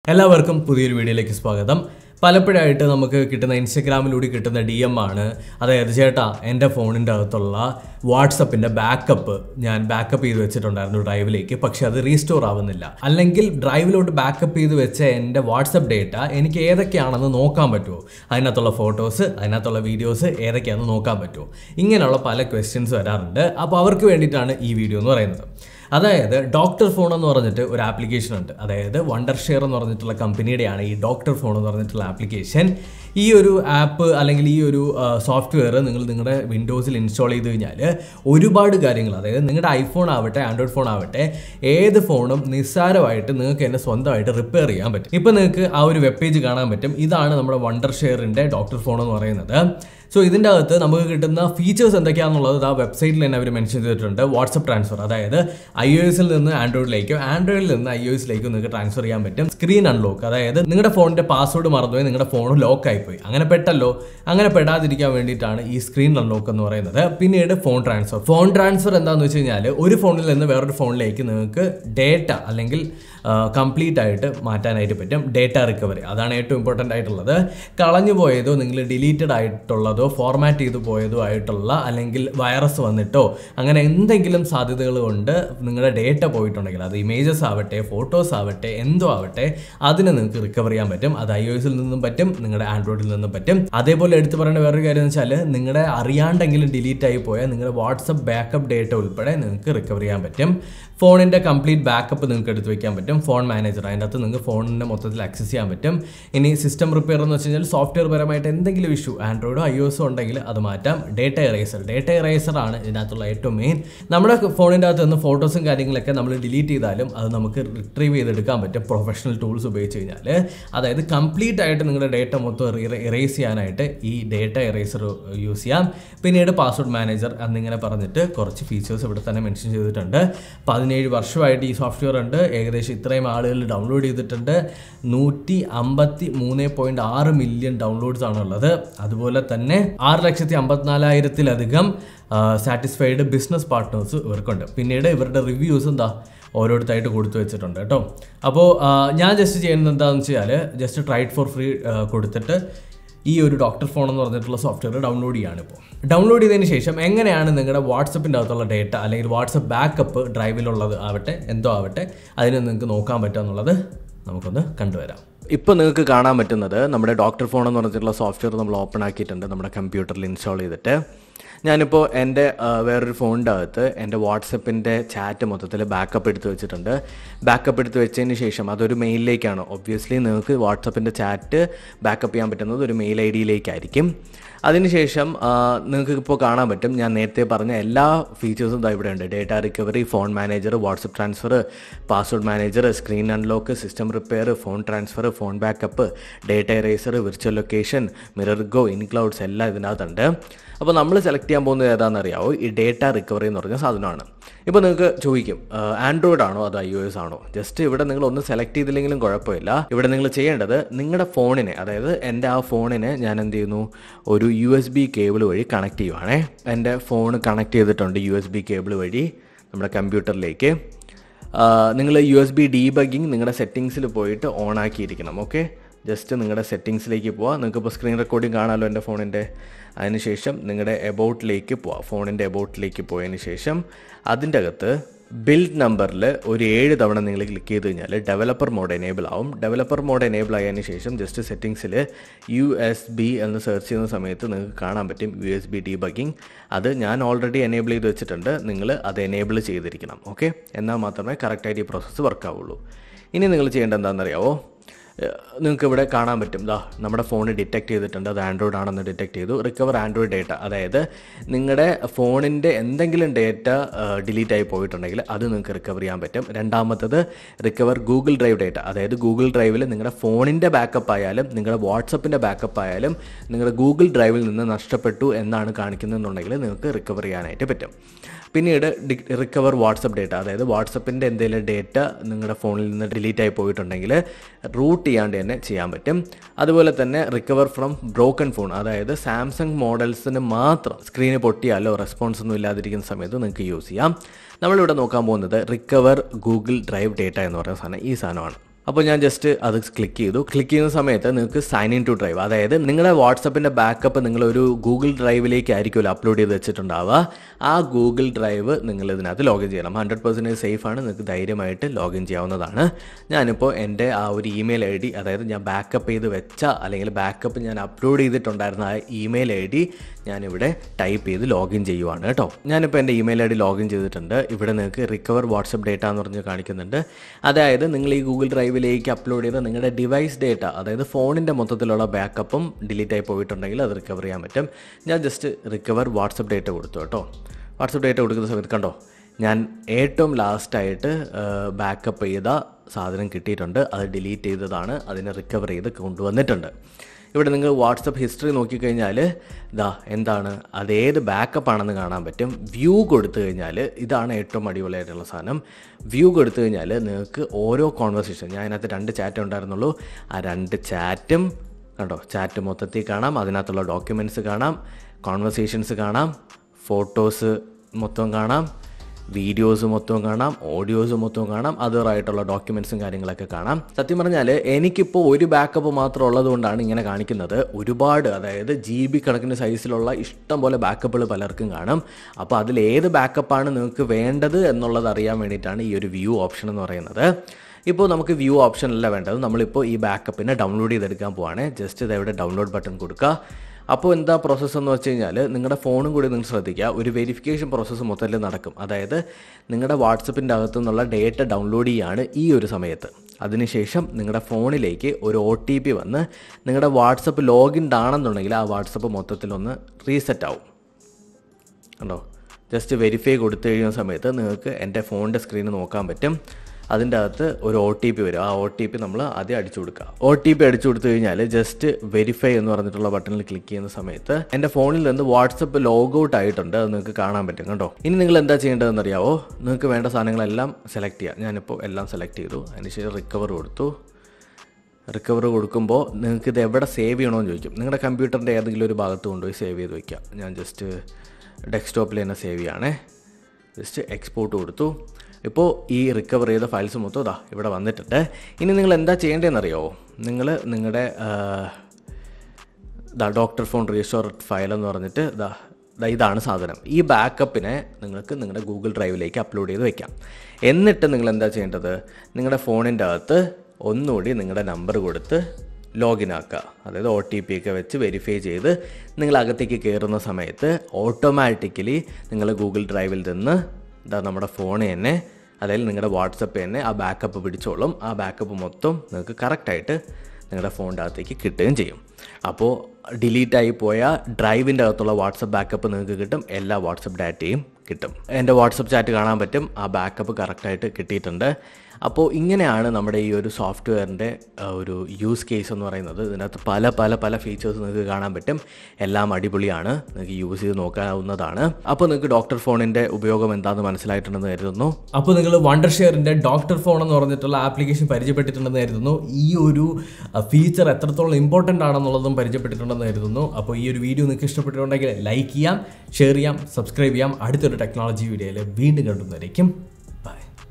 എല്ലാവർക്കും പുതിയൊരു വീഡിയോയിലേക്ക് സ്വാഗതം പലപ്പോഴായിട്ട് നമുക്ക് കിട്ടുന്ന ഇൻസ്റ്റഗ്രാമിലൂടെ കിട്ടുന്ന ഡി എം ആണ് അതായത് ചേട്ടാ എൻ്റെ ഫോണിൻ്റെ അകത്തുള്ള വാട്സപ്പിൻ്റെ ബാക്കപ്പ് ഞാൻ ബാക്കപ്പ് ചെയ്ത് വെച്ചിട്ടുണ്ടായിരുന്നു ഡ്രൈവിലേക്ക് പക്ഷെ അത് റീസ്റ്റോർ ആവുന്നില്ല അല്ലെങ്കിൽ ഡ്രൈവിലോട്ട് ബാക്കപ്പ് ചെയ്ത് വെച്ച എൻ്റെ വാട്സപ്പ് ഡേറ്റ എനിക്ക് ഏതൊക്കെയാണെന്ന് നോക്കാൻ പറ്റുമോ അതിനകത്തുള്ള ഫോട്ടോസ് അതിനകത്തുള്ള വീഡിയോസ് ഏതൊക്കെയാണെന്ന് നോക്കാൻ പറ്റുമോ ഇങ്ങനെയുള്ള പല ക്വസ്റ്റ്യൻസ് വരാറുണ്ട് അപ്പോൾ അവർക്ക് വേണ്ടിയിട്ടാണ് ഈ വീഡിയോ എന്ന് പറയുന്നത് അതായത് ഡോക്ടർ ഫോൺ എന്ന് പറഞ്ഞിട്ട് ഒരു ആപ്ലിക്കേഷൻ ഉണ്ട് അതായത് വണ്ടർ ഷെയർ എന്ന് പറഞ്ഞിട്ടുള്ള കമ്പനിയുടെയാണ് ഈ ഡോക്ടർ ഫോൺ എന്ന് പറഞ്ഞിട്ടുള്ള ആപ്ലിക്കേഷൻ ഈ ഒരു ആപ്പ് അല്ലെങ്കിൽ ഈ ഒരു സോഫ്റ്റ്വെയർ നിങ്ങൾ നിങ്ങളുടെ വിൻഡോസിൽ ഇൻസ്റ്റാൾ ചെയ്ത് കഴിഞ്ഞാൽ ഒരുപാട് കാര്യങ്ങൾ അതായത് നിങ്ങളുടെ ഐഫോൺ ആവട്ടെ ആൻഡ്രോയിഡ് ഫോൺ ആവട്ടെ ഏത് ഫോണും നിസ്സാരമായിട്ട് നിങ്ങൾക്ക് തന്നെ സ്വന്തമായിട്ട് റിപ്പയർ ചെയ്യാൻ പറ്റും ഇപ്പം നിങ്ങൾക്ക് ആ ഒരു വെബ് പേജ് കാണാൻ പറ്റും ഇതാണ് നമ്മുടെ വണ്ടർ ഷെയറിൻ്റെ ഡോക്ടർ ഫോൺ എന്ന് പറയുന്നത് സോ ഇതിൻ്റെ അകത്ത് നമുക്ക് കിട്ടുന്ന ഫീച്ചേഴ്സ് എന്തൊക്കെയാണെന്നുള്ളത് ആ വെബ്സൈറ്റിൽ തന്നെ അവർ മെൻഷൻ ചെയ്തിട്ടുണ്ട് വാട്സപ്പ് ട്രാൻസ്ഫർ അതായത് ഐ ഒ എസിൽ നിന്ന് ആൻഡ്രോയിഡിലേക്കോ ആൻഡ്രോയിഡിൽ നിന്ന് ഐ ഒ എസിലേക്കോ നിങ്ങൾക്ക് ട്രാൻസ്ഫർ ചെയ്യാൻ പറ്റും സ്ക്രീൻ അൺലോക്ക് അതായത് നിങ്ങളുടെ ഫോണിന്റെ പാസ്വേഡ് മറന്നുപോയി നിങ്ങളുടെ ഫോൺ ലോക്ക് ആയിപ്പോയി അങ്ങനെ പെട്ടല്ലോ അങ്ങനെ പെടാതിരിക്കാൻ വേണ്ടിയിട്ടാണ് ഈ സ്ക്രീൻ അൺലോക്ക് എന്ന് പറയുന്നത് പിന്നീട് ഫോൺ ട്രാൻസ്ഫർ ഫോൺ ട്രാൻസ്ഫർ എന്താണെന്ന് വെച്ച് കഴിഞ്ഞാൽ ഒരു ഫോണിൽ നിന്ന് വേറൊരു ഫോണിലേക്ക് നിങ്ങൾക്ക് ഡേറ്റ അല്ലെങ്കിൽ കംപ്ലീറ്റ് ആയിട്ട് മാറ്റാനായിട്ട് പറ്റും ഡേറ്റ റിക്കവറി അതാണ് ഏറ്റവും ഇമ്പോർട്ടൻ്റ് ആയിട്ടുള്ളത് കളഞ്ഞു പോയതോ നിങ്ങൾ ഡിലീറ്റഡ് ആയിട്ടുള്ളതോ ഫോർമാറ്റ് ചെയ്തു പോയതോ ആയിട്ടുള്ള അല്ലെങ്കിൽ വൈറസ് വന്നിട്ടോ അങ്ങനെ എന്തെങ്കിലും സാധ്യതകൾ കൊണ്ട് നിങ്ങളുടെ ഡേറ്റ പോയിട്ടുണ്ടെങ്കിൽ അത് ഇമേജസ് ആവട്ടെ ഫോട്ടോസ് ആവട്ടെ എന്തോ ആവട്ടെ അതിനെ നിങ്ങൾക്ക് റിക്കവർ ചെയ്യാൻ പറ്റും അത് ഐ ഒ എസിൽ നിന്നും പറ്റും നിങ്ങളുടെ ആൻഡ്രോയിഡിൽ നിന്നും പറ്റും അതേപോലെ എടുത്തു പറയേണ്ട വേറൊരു കാര്യം എന്ന് വെച്ചാൽ നിങ്ങളുടെ അറിയാണ്ടെങ്കിലും ഡിലീറ്റ് ആയി പോയാൽ നിങ്ങളുടെ വാട്സപ്പ് ബാക്കപ്പ് ഡേറ്റ ഉൾപ്പെടെ നിങ്ങൾക്ക് റിക്കവർ ചെയ്യാൻ പറ്റും ഫോണിൻ്റെ കംപ്ലീറ്റ് ബാക്കപ്പ് നിങ്ങൾക്ക് എടുത്ത് വെക്കാൻ പറ്റും ഫോൺ മാനേജർ അതിൻ്റെ അകത്ത് നിങ്ങൾക്ക് ഫോണിൻ്റെ മൊത്തത്തിൽ ആക്സസ് ചെയ്യാൻ പറ്റും ഇനി സിസ്റ്റം റിപ്പയർ എന്ന് വെച്ച് കഴിഞ്ഞാൽ സോഫ്റ്റ്വെയർ പരമായിട്ട് എന്തെങ്കിലും ഇഷ്യൂ ആൻഡ്രോയിഡോ ഐ ഒസോ ഉണ്ടെങ്കിൽ അത് മാറ്റാം ഡേറ്റ എറേസർ ഡേറ്റ എറേസർ ആണ് ഇതിനകത്തുള്ള ഏറ്റവും മെയിൻ നമ്മുടെ ഫോണിൻ്റെ അകത്ത് നിന്ന് ഫോട്ടോസും കാര്യങ്ങളൊക്കെ നമ്മൾ ഡിലീറ്റ് ചെയ്താലും അത് നമുക്ക് റിട്രീവ് ചെയ്തെടുക്കാൻ പറ്റും പ്രൊഫഷണൽ ടൂൾസ് ഉപയോഗിച്ച് കഴിഞ്ഞാൽ അതായത് കംപ്ലീറ്റ് ആയിട്ട് നിങ്ങളുടെ ഡേറ്റ മൊത്തം എറേസ് ചെയ്യാനായിട്ട് ഈ ഡേറ്റ എറേസർ യൂസ് ചെയ്യാം പിന്നീട് പാസ്വേഡ് മാനേജർ എന്നിങ്ങനെ പറഞ്ഞിട്ട് കുറച്ച് ഫീച്ചേഴ്സ് ഇവിടെ തന്നെ മെൻഷൻ ചെയ്തിട്ടുണ്ട് പതിനേഴ് വർഷമായിട്ട് ഈ സോഫ്റ്റ്വെയർ ഉണ്ട് ഏകദേശം ഇത്രയും ആളുകൾ ഡൗൺലോഡ് ചെയ്തിട്ടുണ്ട് നൂറ്റി അമ്പത്തി മൂന്ന് പോയിന്റ് ആറ് മില്യൺ ഡൗൺലോഡ്സ് ആണുള്ളത് അതുപോലെ തന്നെ ആറ് ലക്ഷത്തി അമ്പത്തിനാലായിരത്തിലധികം സാറ്റിസ്ഫൈഡ് ബിസിനസ് പാർട്ട്നേഴ്സ് ഇവർക്കുണ്ട് പിന്നീട് ഇവരുടെ റിവ്യൂസ് എന്താ ഓരോരുത്തായിട്ട് കൊടുത്തു വെച്ചിട്ടുണ്ട് കേട്ടോ അപ്പോൾ ഞാൻ ജസ്റ്റ് ചെയ്യുന്നത് എന്താണെന്ന് വെച്ചാൽ ജസ്റ്റ് ട്രൈഡ് ഫോർ ഫ്രീ കൊടുത്തിട്ട് ഈ ഒരു ഡോക്ടർ ഫോൺ എന്ന് പറഞ്ഞിട്ടുള്ള സോഫ്റ്റ്വെയർ ഡൗൺലോഡ് ചെയ്യാണ് ഇപ്പോൾ ഡൗൺലോഡ് ചെയ്തതിന് ശേഷം എങ്ങനെയാണ് നിങ്ങളുടെ വാട്സപ്പിൻ്റെ അകത്തുള്ള ഡേറ്റ അല്ലെങ്കിൽ വാട്സപ്പ് ബാക്കപ്പ് ഡ്രൈവിലുള്ളത് ആവട്ടെ എന്തോ ആവട്ടെ അതിന് നിങ്ങൾക്ക് നോക്കാൻ പറ്റുക എന്നുള്ളത് നമുക്കൊന്ന് കണ്ടുവരാം ഇപ്പോൾ നിങ്ങൾക്ക് കാണാൻ പറ്റുന്നത് നമ്മുടെ ഡോക്ടർ ഫോൺ എന്ന് പറഞ്ഞിട്ടുള്ള സോഫ്റ്റ്വെയർ നമ്മൾ ഓപ്പൺ ആക്കിയിട്ടുണ്ട് നമ്മുടെ കമ്പ്യൂട്ടറിൽ ഇൻസ്റ്റാൾ ചെയ്തിട്ട് ഞാനിപ്പോൾ എൻ്റെ വേറൊരു ഫോണിൻ്റെ അകത്ത് എൻ്റെ വാട്സപ്പിൻ്റെ ചാറ്റ് മൊത്തത്തിൽ ബാക്കപ്പ് എടുത്ത് വെച്ചിട്ടുണ്ട് ബാക്കപ്പ് എടുത്ത് വെച്ചതിന് ശേഷം അതൊരു മെയിലിലേക്കാണ് ഒബ്വിയസ്ലി നിങ്ങൾക്ക് വാട്സപ്പിൻ്റെ ചാറ്റ് ബാക്കപ്പ് ചെയ്യാൻ പറ്റുന്നത് ഒരു മെയിൽ ഐ ഡിയിലേക്കായിരിക്കും അതിനുശേഷം നിങ്ങൾക്ക് ഇപ്പോൾ കാണാൻ പറ്റും ഞാൻ നേരത്തെ പറഞ്ഞ എല്ലാ ഫീച്ചേഴ്സും ഇതാ ഇവിടെ ഉണ്ട് data recovery phone manager WhatsApp transfer password manager screen unlock system repair phone transfer phone backup data eraser virtual location mirror go in clouds എല്ലാം ഇതിനകത്തുണ്ട് അപ്പോൾ നമ്മൾ സെലക്ട് ചെയ്യാൻ പോകുന്നത് ഏതാണെന്ന് അറിയാവോ ഈ ഡേറ്റ റിക്കവറി എന്ന് പറഞ്ഞ സാധനമാണ് ഇപ്പോൾ നിങ്ങൾക്ക് ചോദിക്കും ആൻഡ്രോയിഡ് ആണോ അതോ ഐ ഒ എസ് ആണോ ജസ്റ്റ് ഇവിടെ നിങ്ങൾ ഒന്ന് സെലക്ട് ചെയ്തില്ലെങ്കിലും കുഴപ്പമില്ല ഇവിടെ നിങ്ങൾ ചെയ്യേണ്ടത് നിങ്ങളുടെ ഫോണിനെ അതായത് എൻ്റെ ആ ഫോണിനെ ഞാൻ എന്ത് ചെയ്യുന്നു ഒരു യു എസ് ബി കേബിൾ വഴി കണക്ട് ചെയ്യുവാണേ എൻ്റെ ഫോൺ കണക്ട് ചെയ്തിട്ടുണ്ട് യു എസ് ബി കേബിൾ വഴി നമ്മുടെ കമ്പ്യൂട്ടറിലേക്ക് നിങ്ങൾ യു എസ് ബി ഡീബഗിങ് നിങ്ങളുടെ സെറ്റിങ്സിൽ പോയിട്ട് ഓൺ ആക്കിയിരിക്കണം ഓക്കെ ജസ്റ്റ് നിങ്ങളുടെ സെറ്റിങ്സിലേക്ക് പോവാം നിങ്ങൾക്ക് ഇപ്പോൾ സ്ക്രീൻ റെക്കോർഡിംഗ് കാണാമല്ലോ എൻ്റെ ഫോണിൻ്റെ അതിനുശേഷം നിങ്ങളുടെ എബൌട്ടിലേക്ക് പോവാം ഫോണിൻ്റെ എബൌട്ടിലേക്ക് പോയതിന് ശേഷം അതിൻ്റെ അകത്ത് ബിൽഡ് നമ്പറിൽ ഒരു ഏഴ് തവണ നിങ്ങൾ ക്ലിക്ക് ചെയ്ത് കഴിഞ്ഞാൽ ഡെവലപ്പർ മോഡ് എനേബിൾ ആവും ഡെവലപ്പർ മോഡ് എനേബിൾ ആയതിനു ശേഷം ജസ്റ്റ് സെറ്റിങ്സിൽ യു എസ് ബി എന്ന് സെർച്ച് ചെയ്യുന്ന സമയത്ത് നിങ്ങൾക്ക് കാണാൻ പറ്റും യു എസ് ബി ഡീബഗിങ് അത് ഞാൻ ഓൾറെഡി എനേബിൾ ചെയ്ത് വെച്ചിട്ടുണ്ട് നിങ്ങൾ അത് എനേബിൾ ചെയ്തിരിക്കണം ഓക്കെ എന്നാൽ മാത്രമേ കറക്റ്റായിട്ട് ഈ പ്രോസസ്സ് വർക്കാവുള്ളൂ ഇനി നിങ്ങൾ ചെയ്യേണ്ടത് എന്താണെന്നറിയാവോ നിങ്ങൾക്ക് ഇവിടെ കാണാൻ പറ്റും ദാ നമ്മുടെ ഫോൺ ഡിറ്റക്ട് ചെയ്തിട്ടുണ്ട് അത് ആൻഡ്രോയിഡ് ആണെന്ന് ഡിറ്റക്ട് ചെയ്തു റിക്കവർ ആൻഡ്രോയിഡ് ഡേറ്റ അതായത് നിങ്ങളുടെ ഫോണിൻ്റെ എന്തെങ്കിലും ഡേറ്റ ഡിലീറ്റ് ആയി പോയിട്ടുണ്ടെങ്കിൽ അത് നിങ്ങൾക്ക് റിക്കവർ ചെയ്യാൻ പറ്റും രണ്ടാമത്തത് റിക്കവർ ഗൂഗിൾ ഡ്രൈവ് ഡേറ്റ അതായത് ഗൂഗിൾ ഡ്രൈവിൽ നിങ്ങളുടെ ഫോണിൻ്റെ ബാക്കപ്പ് ആയാലും നിങ്ങളുടെ വാട്സപ്പിൻ്റെ ബാക്കപ്പ് ആയാലും നിങ്ങളുടെ ഗൂഗിൾ ഡ്രൈവിൽ നിന്ന് നഷ്ടപ്പെട്ടു എന്നാണ് കാണിക്കുന്നതെന്നുണ്ടെങ്കിൽ നിങ്ങൾക്ക് റിക്കവർ ചെയ്യാനായിട്ട് പറ്റും പിന്നീട് റിക്കവർ വാട്സപ്പ് ഡേറ്റ അതായത് വാട്സപ്പിൻ്റെ എന്തെങ്കിലും ഡേറ്റ നിങ്ങളുടെ ഫോണിൽ നിന്ന് ഡിലീറ്റ് ആയി പോയിട്ടുണ്ടെങ്കിൽ റൂട്ട് ചെയ്യാണ്ട് തന്നെ ചെയ്യാൻ പറ്റും അതുപോലെ തന്നെ റിക്കവർ ഫ്രം ബ്രോക്കൺ ഫോൺ അതായത് സാംസങ് മോഡൽസിന് മാത്രം സ്ക്രീന് പൊട്ടിയാലോ റെസ്പോൺസ് ഒന്നും ഇല്ലാതിരിക്കുന്ന സമയത്ത് നിങ്ങൾക്ക് യൂസ് ചെയ്യാം നമ്മളിവിടെ നോക്കാൻ പോകുന്നത് റിക്കവർ ഗൂഗിൾ ഡ്രൈവ് ഡേറ്റ എന്ന് പറയുന്ന സാധനം ഈ സാധനമാണ് അപ്പോൾ ഞാൻ ജസ്റ്റ് അത് ക്ലിക്ക് ചെയ്തു ക്ലിക്ക് ചെയ്യുന്ന സമയത്ത് നിങ്ങൾക്ക് സൈൻ ഇൻ ടു ഡ്രൈവ് അതായത് നിങ്ങളുടെ വാട്സപ്പിൻ്റെ ബാക്കപ്പ് നിങ്ങളൊരു ഗൂഗിൾ ഡ്രൈവിലേക്ക് ആയിരിക്കുമല്ലോ അപ്ലോഡ് ചെയ്ത് വെച്ചിട്ടുണ്ടാവുക ആ ഗൂഗിൾ ഡ്രൈവ് നിങ്ങൾ ഇതിനകത്ത് ലോഗിൻ ചെയ്യണം ഹൺഡ്രഡ് പെർസെൻറ്റേജ് സേഫ് ആണ് നിങ്ങൾക്ക് ധൈര്യമായിട്ട് ലോഗിൻ ചെയ്യാവുന്നതാണ് ഞാനിപ്പോൾ എൻ്റെ ആ ഒരു ഇമെയിൽ ഐ ഡി അതായത് ഞാൻ ബാക്കപ്പ് ചെയ്ത് വെച്ച അല്ലെങ്കിൽ ബാക്കപ്പ് ഞാൻ അപ്ലോഡ് ചെയ്തിട്ടുണ്ടായിരുന്ന ആ ഇമെയിൽ ഐ ഡി ഞാനിവിടെ ടൈപ്പ് ചെയ്ത് ലോഗിൻ ചെയ്യുവാണ് കേട്ടോ ഞാനിപ്പോൾ എൻ്റെ ഇമെയിൽ ഐ ഡി ലോഗിൻ ചെയ്തിട്ടുണ്ട് ഇവിടെ നിങ്ങൾക്ക് റിക്കവർ വാട്സപ്പ് ഡേറ്റ എന്ന് പറഞ്ഞ് കാണിക്കുന്നുണ്ട് അതായത് നിങ്ങൾ ഈ ഗൂഗിൾ ഡ്രൈവിലേക്ക് അപ്ലോഡ് ചെയ്ത നിങ്ങളുടെ ഡിവൈസ് ഡേറ്റ അതായത് ഫോണിൻ്റെ മൊത്തത്തിലുള്ള ബാക്കപ്പും ഡിലീറ്റ് ആയി പോയിട്ടുണ്ടെങ്കിൽ അത് റിക്കവർ ചെയ്യാൻ പറ്റും ഞാൻ ജസ്റ്റ് റിക്കവർ വാട്സപ്പ് ഡേറ്റ കൊടുത്തു കേട്ടോ വാട്സപ്പ് ഡേറ്റ കൊടുക്കുന്ന സമയത്ത് കണ്ടോ ഞാൻ ഏറ്റവും ലാസ്റ്റായിട്ട് ബാക്കപ്പ് ചെയ്ത സാധനം കിട്ടിയിട്ടുണ്ട് അത് ഡിലീറ്റ് ചെയ്തതാണ് അതിനെ റിക്കവർ ചെയ്ത് കൊണ്ടുവന്നിട്ടുണ്ട് ഇവിടെ നിങ്ങൾ വാട്സപ്പ് ഹിസ്റ്ററി നോക്കിക്കഴിഞ്ഞാൽ ഇതാ എന്താണ് അതേത് ബാക്കപ്പ് ആണെന്ന് കാണാൻ പറ്റും വ്യൂ കൊടുത്തു കഴിഞ്ഞാൽ ഇതാണ് ഏറ്റവും അടിപൊളിയായിട്ടുള്ള സാധനം വ്യൂ കൊടുത്തു കഴിഞ്ഞാൽ നിങ്ങൾക്ക് ഓരോ കോൺവെർസേഷൻ ഞാൻ അതിനകത്ത് രണ്ട് ചാറ്റ് ഉണ്ടായിരുന്നുള്ളൂ ആ രണ്ട് ചാറ്റും കണ്ടോ ചാറ്റ് മൊത്തത്തിൽ കാണാം അതിനകത്തുള്ള ഡോക്യുമെൻറ്റ്സ് കാണാം കോൺവെർസേഷൻസ് കാണാം ഫോട്ടോസ് മൊത്തം കാണാം വീഡിയോസ് മൊത്തവും കാണാം ഓഡിയോസ് മൊത്തവും കാണാം അതറായിട്ടുള്ള ഡോക്യുമെൻസും കാര്യങ്ങളൊക്കെ കാണാം സത്യം പറഞ്ഞാൽ എനിക്കിപ്പോൾ ഒരു ബാക്കപ്പ് മാത്രം ഉള്ളതുകൊണ്ടാണ് ഇങ്ങനെ കാണിക്കുന്നത് ഒരുപാട് അതായത് ജി ബി കണക്കിന് സൈസിലുള്ള ഇഷ്ടം പോലെ ബാക്കപ്പുകൾ പലർക്കും കാണും അപ്പോൾ അതിൽ ഏത് ബാക്കപ്പാണ് നിങ്ങൾക്ക് വേണ്ടത് എന്നുള്ളത് അറിയാൻ വേണ്ടിയിട്ടാണ് ഈ ഒരു വ്യൂ ഓപ്ഷൻ എന്ന് പറയുന്നത് ഇപ്പോൾ നമുക്ക് വ്യൂ ഓപ്ഷൻ അല്ല വേണ്ടത് നമ്മളിപ്പോൾ ഈ ബാക്കപ്പിനെ ഡൗൺലോഡ് ചെയ്തെടുക്കാൻ പോവാണ് ജസ്റ്റ് ഇതെവിടെ ഡൗൺലോഡ് ബട്ടൺ കൊടുക്കുക അപ്പോൾ എന്താ പ്രോസസ്സ് എന്ന് വെച്ച് കഴിഞ്ഞാൽ നിങ്ങളുടെ ഫോണും കൂടി നിങ്ങൾ ശ്രദ്ധിക്കുക ഒരു വെരിഫിക്കേഷൻ പ്രോസസ്സ് മൊത്തത്തിൽ നടക്കും അതായത് നിങ്ങളുടെ വാട്സപ്പിൻ്റെ അകത്തു നിന്നുള്ള ഡേറ്റ ഡൗൺലോഡ് ചെയ്യാണ് ഈ ഒരു സമയത്ത് അതിനുശേഷം നിങ്ങളുടെ ഫോണിലേക്ക് ഒരു ഒ ടി പി വന്ന് നിങ്ങളുടെ വാട്സപ്പ് ലോഗിൻ ആണെന്നുണ്ടെങ്കിൽ ആ വാട്സപ്പ് മൊത്തത്തിലൊന്ന് റീസെറ്റ് ആവും കണ്ടോ ജസ്റ്റ് വെരിഫൈ കൊടുത്തു കഴിയുന്ന സമയത്ത് നിങ്ങൾക്ക് എൻ്റെ ഫോണിൻ്റെ സ്ക്രീൻ നോക്കാൻ പറ്റും അതിൻ്റെ അകത്ത് ഒരു ഒ ടി പി വരും ആ ഒ ടി പി നമ്മൾ ആദ്യം അടിച്ചു കൊടുക്കുക ഒ ടി പി അടിച്ചു കൊടുത്തു കഴിഞ്ഞാൽ ജസ്റ്റ് വെരിഫൈ എന്ന് പറഞ്ഞിട്ടുള്ള ബട്ടണിൽ ക്ലിക്ക് ചെയ്യുന്ന സമയത്ത് എൻ്റെ ഫോണിൽ നിന്ന് വാട്സപ്പ് ലോഗ് ഔട്ട് ആയിട്ടുണ്ട് അത് നിങ്ങൾക്ക് കാണാൻ പറ്റും കേട്ടോ ഇനി നിങ്ങൾ എന്താ ചെയ്യേണ്ടതെന്ന് അറിയാവോ നിങ്ങൾക്ക് വേണ്ട സാധനങ്ങളെല്ലാം സെലക്ട് ചെയ്യാം ഞാനിപ്പോൾ എല്ലാം സെലക്ട് ചെയ്തു അതിനുശേഷം റിക്കവർ കൊടുത്തു റിക്കവർ കൊടുക്കുമ്പോൾ നിങ്ങൾക്ക് ഇത് എവിടെ സേവ് ചെയ്യണമെന്ന് ചോദിക്കും നിങ്ങളുടെ കമ്പ്യൂട്ടറിൻ്റെ ഏതെങ്കിലും ഒരു ഭാഗത്ത് കൊണ്ടുപോയി സേവ് ചെയ്ത് വയ്ക്കാം ഞാൻ ജസ്റ്റ് ഡെസ്ക്ടോപ്പിൽ തന്നെ സേവ് ചെയ്യുകയാണേ ജസ്റ്റ് എക്സ്പോർട്ട് കൊടുത്തു ഇപ്പോൾ ഈ റിക്കവർ ചെയ്ത ഫയൽസ് മൊത്തം ഇതാ ഇവിടെ വന്നിട്ടുണ്ട് ഇനി നിങ്ങൾ എന്താ ചെയ്യേണ്ടതെന്ന് അറിയാമോ നിങ്ങൾ നിങ്ങളുടെ ദാ ഡോക്ടർ ഫോൺ റീസ്റ്റോർ ഫയൽ എന്ന് പറഞ്ഞിട്ട് ദാ ദാ ഇതാണ് സാധനം ഈ ബാക്കപ്പിനെ നിങ്ങൾക്ക് നിങ്ങളുടെ ഗൂഗിൾ ഡ്രൈവിലേക്ക് അപ്ലോഡ് ചെയ്ത് വെക്കാം എന്നിട്ട് നിങ്ങൾ എന്താ ചെയ്യേണ്ടത് നിങ്ങളുടെ ഫോണിൻ്റെ അകത്ത് ഒന്നുകൂടി നിങ്ങളുടെ നമ്പർ കൊടുത്ത് ലോഗിൻ ആക്കുക അതായത് ഒ ടി പി ഒക്കെ വെച്ച് വെരിഫൈ ചെയ്ത് നിങ്ങൾ അകത്തേക്ക് കയറുന്ന സമയത്ത് ഓട്ടോമാറ്റിക്കലി നിങ്ങൾ ഗൂഗിൾ ഡ്രൈവിൽ നിന്ന് ഇതാ നമ്മുടെ ഫോൺ തന്നെ അതായത് നിങ്ങളുടെ വാട്സപ്പ് തന്നെ ആ ബാക്കപ്പ് പിടിച്ചോളും ആ ബാക്കപ്പ് മൊത്തം നിങ്ങൾക്ക് കറക്റ്റായിട്ട് നിങ്ങളുടെ ഫോണിൻ്റെ അകത്തേക്ക് കിട്ടുകയും ചെയ്യും അപ്പോൾ ഡിലീറ്റ് ആയി പോയ ഡ്രൈവിൻ്റെ അകത്തുള്ള വാട്സപ്പ് ബാക്കപ്പ് നിങ്ങൾക്ക് കിട്ടും എല്ലാ വാട്സപ്പ് ഡാറ്റയും കിട്ടും എൻ്റെ വാട്സപ്പ് ചാറ്റ് കാണാൻ പറ്റും ആ ബാക്കപ്പ് കറക്റ്റായിട്ട് കിട്ടിയിട്ടുണ്ട് അപ്പോൾ ഇങ്ങനെയാണ് നമ്മുടെ ഈ ഒരു സോഫ്റ്റ്വെയറിൻ്റെ ഒരു യൂസ് കേസ് എന്ന് പറയുന്നത് ഇതിനകത്ത് പല പല പല ഫീച്ചേഴ്സ് നിങ്ങൾക്ക് കാണാൻ പറ്റും എല്ലാം അടിപൊളിയാണ് നിങ്ങൾക്ക് യൂസ് ചെയ്ത് നോക്കാവുന്നതാണ് അപ്പോൾ നിങ്ങൾക്ക് ഡോക്ടർ ഫോണിൻ്റെ ഉപയോഗം എന്താണെന്ന് മനസ്സിലായിട്ടുണ്ടെന്ന് കരുതുന്നു അപ്പോൾ നിങ്ങൾ വണ്ടർ ഷെയറിൻ്റെ ഡോക്ടർ ഫോൺ എന്ന് പറഞ്ഞിട്ടുള്ള ആപ്ലിക്കേഷൻ പരിചയപ്പെട്ടിട്ടുണ്ടെന്ന് കരുതുന്നു ഈ ഒരു ഫീച്ചർ എത്രത്തോളം ഇമ്പോർട്ടൻ്റ് ആണെന്നുള്ളതും പരിചയപ്പെട്ടിട്ടുണ്ടെന്ന് കരുതുന്നു അപ്പോൾ ഈ ഒരു വീഡിയോ നിങ്ങൾക്ക് ഇഷ്ടപ്പെട്ടിട്ടുണ്ടെങ്കിൽ ലൈക്ക് ചെയ്യാം ഷെയർ ചെയ്യാം സബ്സ്ക്രൈബ് ചെയ്യാം അടുത്തൊരു ടെക്നോളജി വീഡിയോയിൽ വീണ്ടും കണ്ടുവന്നിരിക്കും